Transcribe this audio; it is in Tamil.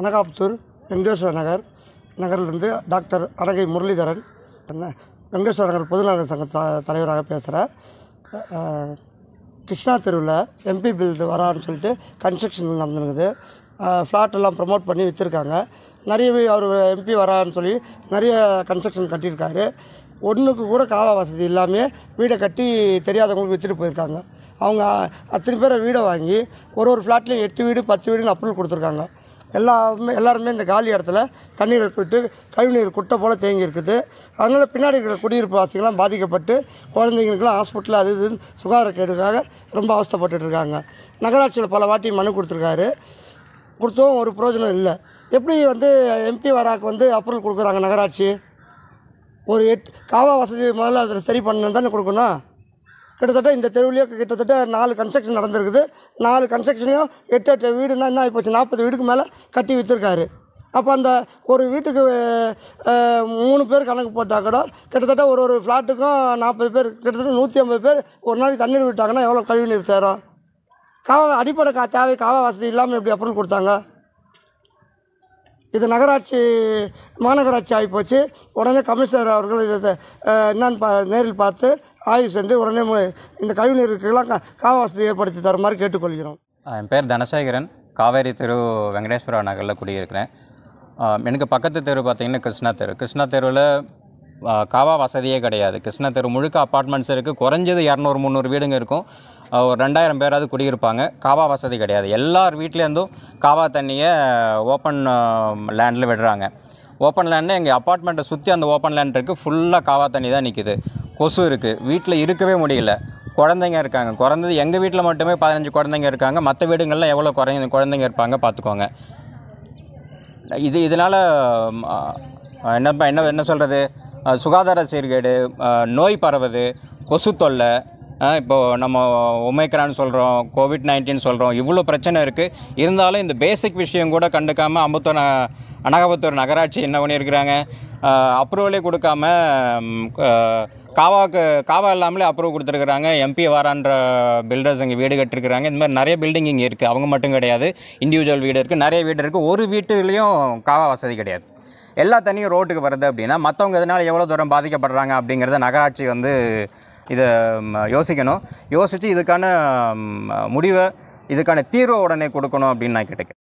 அனகாபுத்தூர் வெங்கடேஸ்வர நகர் நகர்லேருந்து டாக்டர் அடகை முரளிதரன் என்ன வெங்கடேஸ்வர நகர் பொதுநல சங்க த தலைவராக பேசுகிறேன் கிருஷ்ணா தெருவில் எம்பி பில்டு வரான்னு சொல்லிட்டு கன்ஸ்ட்ரக்ஷன் நடந்துருக்குது ஃப்ளாட் எல்லாம் ப்ரமோட் பண்ணி விற்றுருக்காங்க நிறைய அவர் எம்பி வரான்னு சொல்லி நிறைய கன்ஸ்ட்ரக்ஷன் கட்டியிருக்காரு ஒன்றுக்கு கூட காவா வசதி இல்லாமல் வீடை கட்டி தெரியாதவங்களுக்கு விற்றுட்டு போயிருக்காங்க அவங்க அத்தனை பேரை வீடை வாங்கி ஒரு ஒரு ஃப்ளாட்லேயும் எட்டு வீடு பத்து வீடுன்னு அப்ரூவல் கொடுத்துருக்காங்க எல்லாருமே எல்லாருமே இந்த காலி இடத்துல தண்ணீர் விட்டு கழிவுநீர் குட்டை போல் தேங்கி இருக்குது அதனால் பின்னாடி இருக்கிற குடியிருப்பு வாசிகள்லாம் பாதிக்கப்பட்டு குழந்தைங்களுக்குலாம் ஹாஸ்பிட்டல் அது இதுன்னு சுகாதார கேடுக்காக ரொம்ப அவஸ்தைப்பட்டுட்டு இருக்காங்க நகராட்சியில் பல வாட்டி மனு கொடுத்துருக்காரு கொடுத்தும் ஒரு பிரயோஜனம் இல்லை எப்படி வந்து எம்பி வராக்கு வந்து அப்ரூவல் கொடுக்குறாங்க நகராட்சி ஒரு எட் காவா வசதி முதல்ல அதில் சரி பண்ணணும் தானே கொடுக்கணும் கிட்டத்தட்ட இந்த தெருவுலேயே கிட்டத்தட்ட நாலு கன்ஸ்ட்ரக்ஷன் நடந்திருக்குது நாலு கன்ஸ்ட்ரக்ஷனையும் எட்டு எட்டு வீடுனா என்ன ஆகிப்போச்சு நாற்பது வீடுக்கு மேலே கட்டி விற்றுருக்காரு அப்போ அந்த ஒரு வீட்டுக்கு அஹ், மூணு பேர் கணக்கு போட்டால் கூட கிட்டத்தட்ட ஒரு ஒரு ஃப்ளாட்டுக்கும் நாற்பது பேர் கிட்டத்தட்ட நூற்றி ஐம்பது பேர் ஒரு நாளைக்கு தண்ணீர் விட்டாங்கன்னா எவ்வளோ கழிவு நீர் சேரும் காவா அடிப்படை கா தேவை காவா வசதி இல்லாமல் எப்படி அப்ரூவல் கொடுத்தாங்க இது நகராட்சி மாநகராட்சி ஆகிப்போச்சு உடனே கமிஷனர் அவர்கள் இதை அஹ், என்னன்னு பா நேரில் பார்த்து ஆய்வு செஞ்சு உடனே மு- இந்த கழிவுநீருக்கெல்லாம் கா காவா வசதி ஏற்படுத்தி தருமாறு கேட்டுக்கொள்கிறோம் என் பேர் தனசேகரன் காவேரி தெரு வெங்கடேஸ்வரா நகரில் குடியிருக்கிறேன் ஆஹ் எனக்கு பக்கத்து தெரு பார்த்தீங்கன்னா கிருஷ்ணா தெரு கிருஷ்ணா தெருவில் ஆஹ் காவா வசதியே கிடையாது கிருஷ்ணா தெரு முழுக்க அப்பார்ட்மெண்ட்ஸ் இருக்குது குறைஞ்சது இரநூறு முந்நூறு வீடுங்க இருக்கும் ஆஹ் ஒரு ரெண்டாயிரம் பேராவது குடியிருப்பாங்க காவா வசதி கிடையாது எல்லார் வீட்லேருந்தும் காவா தண்ணியை ஓப்பன் லேண்டில் விடுறாங்க ஓப்பன் லேண்டில் எங்கள் அப்பார்ட்மெண்ட்டை சுற்றி அந்த ஓப்பன் லேண்ட் இருக்குது ஃபுல்லாக காவா தண்ணி தான் நிற்கிது கொசு இருக்குது வீட்டில் இருக்கவே முடியல குழந்தைங்க இருக்காங்க குறைந்தது எங்கள் வீட்டில் மட்டுமே பதினஞ்சு குழந்தைங்க இருக்காங்க மற்ற வீடுங்களில் எவ்வளோ குறைந்த குழந்தைங்க இருப்பாங்க பார்த்துக்கோங்க இது இதனால் என்ன ப- என்ன என்ன சொல்கிறது சுகாதார சீர்கேடு அஹ், நோய் பரவுது கொசு தொல்லை இப்போது நம்ம ஒமைக்ரான்னு சொல்கிறோம் கோவிட் நைன்டீன் சொல்கிறோம் இவ்வளோ பிரச்சனை இருக்குது இருந்தாலும் இந்த பேசிக் விஷயம் கூட கண்டுக்காமல் அம்பத்தூர் ந- அனகாபுத்தூர் நகராட்சி என்ன பண்ணியிருக்கிறாங்க அப்ரூவலே கொடுக்காம ம், அஹ், காவாக்கு காவா இல்லாமலே அப்ரூவ் கொடுத்துருக்குறாங்க எம்பி வாரான்ற பில்டர்ஸ் இங்கே வீடு கட்டிருக்கிறாங்க இந்த மாதிரி நிறைய பில்டிங் இங்கே இருக்குது அவங்க மட்டும் கிடையாது இண்டிவிஜுவல் வீடு இருக்குது நிறைய வீடு இருக்குது ஒரு வீட்டுலேயும் காவா வசதி கிடையாது எல்லா தண்ணியும் ரோட்டுக்கு வருது அப்படின்னா மற்றவங்க இதனால் எவ்வளோ தூரம் பாதிக்கப்படுறாங்க அப்படிங்கிறத நகராட்சி வந்து இதை ம், யோசிக்கணும் யோசித்து இதுக்கான ம், முடிவை இதுக்கான தீர்வை உடனே கொடுக்கணும் அப்படின்னு நான் கேட்டுக்கிறேன்